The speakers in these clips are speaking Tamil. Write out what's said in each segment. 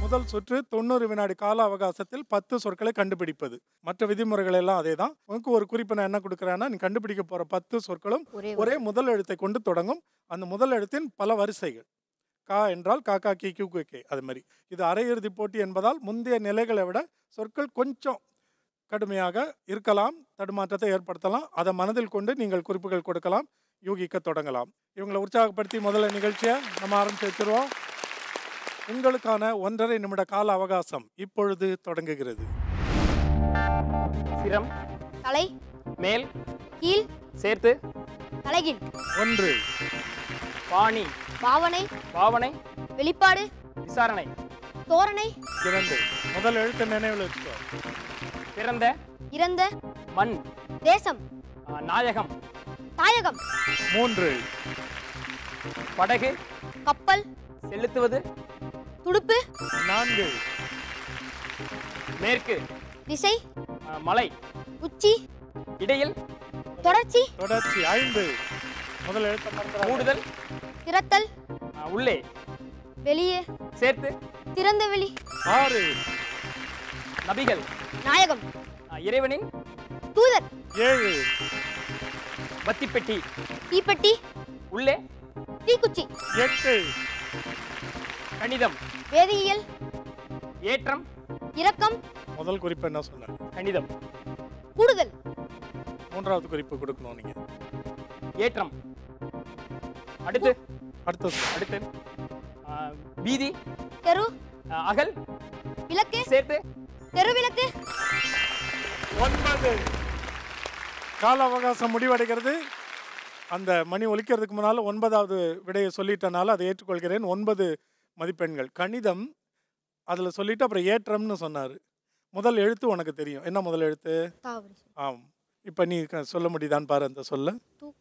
முதல் சுற்று தொண்ணூறு வினாடி கால அவகாசத்தில் பத்து சொற்களை கண்டுபிடிப்பது மற்ற விதிமுறைகள் எல்லாம் அதே தான் உனக்கு ஒரு குறிப்பு நான் என்ன கொடுக்குறேன்னா நீ கண்டுபிடிக்க போற பத்து சொற்களும் ஒரே ஒரே முதல் எழுத்தை கொண்டு தொடங்கும் அந்த முதல் எழுத்தின் பல வரிசைகள் கா என்றால் காக்கா கி கியூ கே கே அது மாதிரி இது அரையிறுதி போட்டி என்பதால் முந்தைய நிலைகளை விட சொற்கள் கொஞ்சம் கடுமையாக இருக்கலாம் தடுமாற்றத்தை ஏற்படுத்தலாம் அதை மனதில் கொண்டு நீங்கள் குறிப்புகள் கொடுக்கலாம் யூகிக்க தொடங்கலாம் இவங்களை உற்சாகப்படுத்தி முதல்ல நிகழ்ச்சியை நம்ம ஆரம்பிச்சு வச்சிருவோம் உங்களுக்கான ஒன்றரை நிமிட கால அவகாசம் இப்பொழுது தொடங்குகிறது சிரம் தலை மேல் கீழ் சேர்த்து தலைகீழ் ஒன்று பாணி பாவனை பாவனை வெளிப்பாடு விசாரணை தோரணை இரண்டு முதல் எழுத்து நினைவில் வச்சுக்கோ பிறந்த இறந்த மண் தேசம் ஆ, நாயகம் தாயகம் மூன்று படகு கப்பல் செலுத்துவது துடுப்பு நான்கு மேற்கு திசை ஆ, மலை உச்சி இடையில் தொடர்ச்சி தொடர்ச்சி ஐந்து முதல் எழுத்தை மறந்துடாத. மூடுதல் திறத்தல் ஆ, உள்ளே வெளியே சேர்த்து திறந்த வெளி ஆறு நபிகள் நாயகம் ஆ, இறைவனின் தூதர் ஏழு வத்திப்பெட்டி தீப்பெட்டி உள்ளே தீக்குச்சி எட்டு கணிதம் வேதியியல் ஏற்றம் இரக்கம் முதல் குறிப்பு என்ன சொன்ன கணிதம் கூடுதல் மூன்றாவது குறிப்பு கொடுக்கணும் நீங்க ஏற்றம் அடுத்து அடுத்த சொல். அடுத்து ஆ, வீதி தெரு ஆ, அகல் விளக்கு சேர்த்து தெருவிளக்கு ஒன்பது கால அவகாசம் முடிவடைகிறது அந்த மணி ஒலிக்கிறதுக்கு முன்னால் ஒன்பதாவது விடையை சொல்லிட்டனால அதை ஏற்றுக்கொள்கிறேன் ஒன்பது மதிப்பெண்கள் கணிதம் அதில் சொல்லிட்டு அப்புறம் ஏற்றம்னு சொன்னார் முதல் எழுத்து உனக்கு தெரியும் என்ன முதல் எழுத்து தாவரி ஆம் இப்போ நீ க- சொல்ல முடியுதான்னு பாரு அந்த சொல்ல தூ-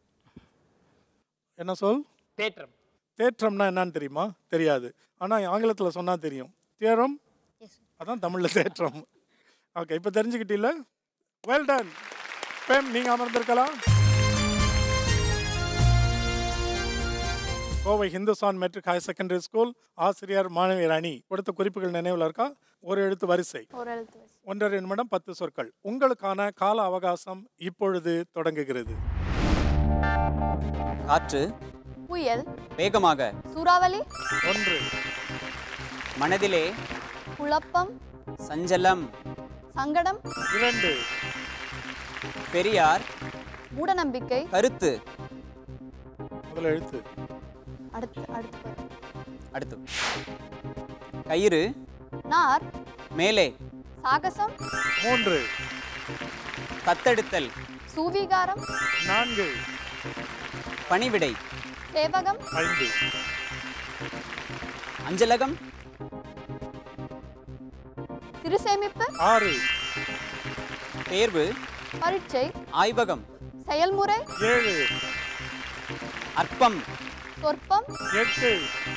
என்ன சொல் தேற்றம் தேற்றம்னா என்னன்னு தெரியுமா தெரியாது ஆனால் ஆங்கிலத்தில் சொன்னால் தெரியும் தேரம் எஸ் அதான் தமிழில் தேற்றம் ஓகே இப்போ தெரிஞ்சுக்கிட்டீல்ல வெல் டன் பேம் நீங்கள் அமர்ந்திருக்கலாம் Kovai Hindusthan matric higher secondary school ஆசிரியர் மாணவியர் அணி கொடுத்த குறிப்புகள் நினைவில் இருக்கா ஒரு எழுத்து வரிசை ஒரு எழுத்து வரிசை. ஒன்றரை நிமிடம் பத்து சொற்கள் உங்களுக்கான கால அவகாசம் இப்பொழுது தொடங்குகிறது காற்று புயல் வேகமாக சூறாவளி ஒன்று மனதிலே குழப்பம் சஞ்சலம் சங்கடம் இரண்டு பெரியார் மூடநம்பிக்கை கருத்து முதல் எழுத்து அடுத்து அடுத்து அடுத்து கயிறு நார் மேலே சாகசம் மூன்று தத்தெடுத்தல் சூவிகாரம் நான்கு பணிவிடை சேவகம் ஐந்து அஞ்சலகம் சிறுசேமிப்பு ஆறு தேர்வு பரீட்சை ஆய்வகம் செயல்முறை ஏழு அற்பம் சொற்பம் எட்டு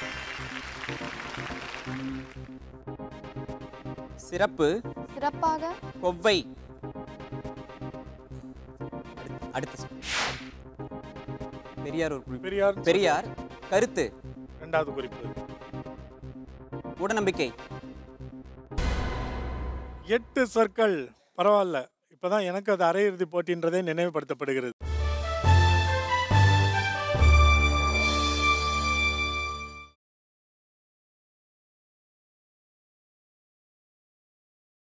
சிறப்பு சிறப்பாக கொவ்வை அடுத்து- அடுத்த சொல். பெரியார் ஒரு குறிப்பு பெரியார் பெரியார் கருத்து இரண்டாவது குறிப்பு மூடநம்பிக்கை எட்டு சொற்கள் பரவாயில்ல இப்பதான் எனக்கு அது அரையிறுதி போட்டின்றதே நினைவுபடுத்தப்படுகிறது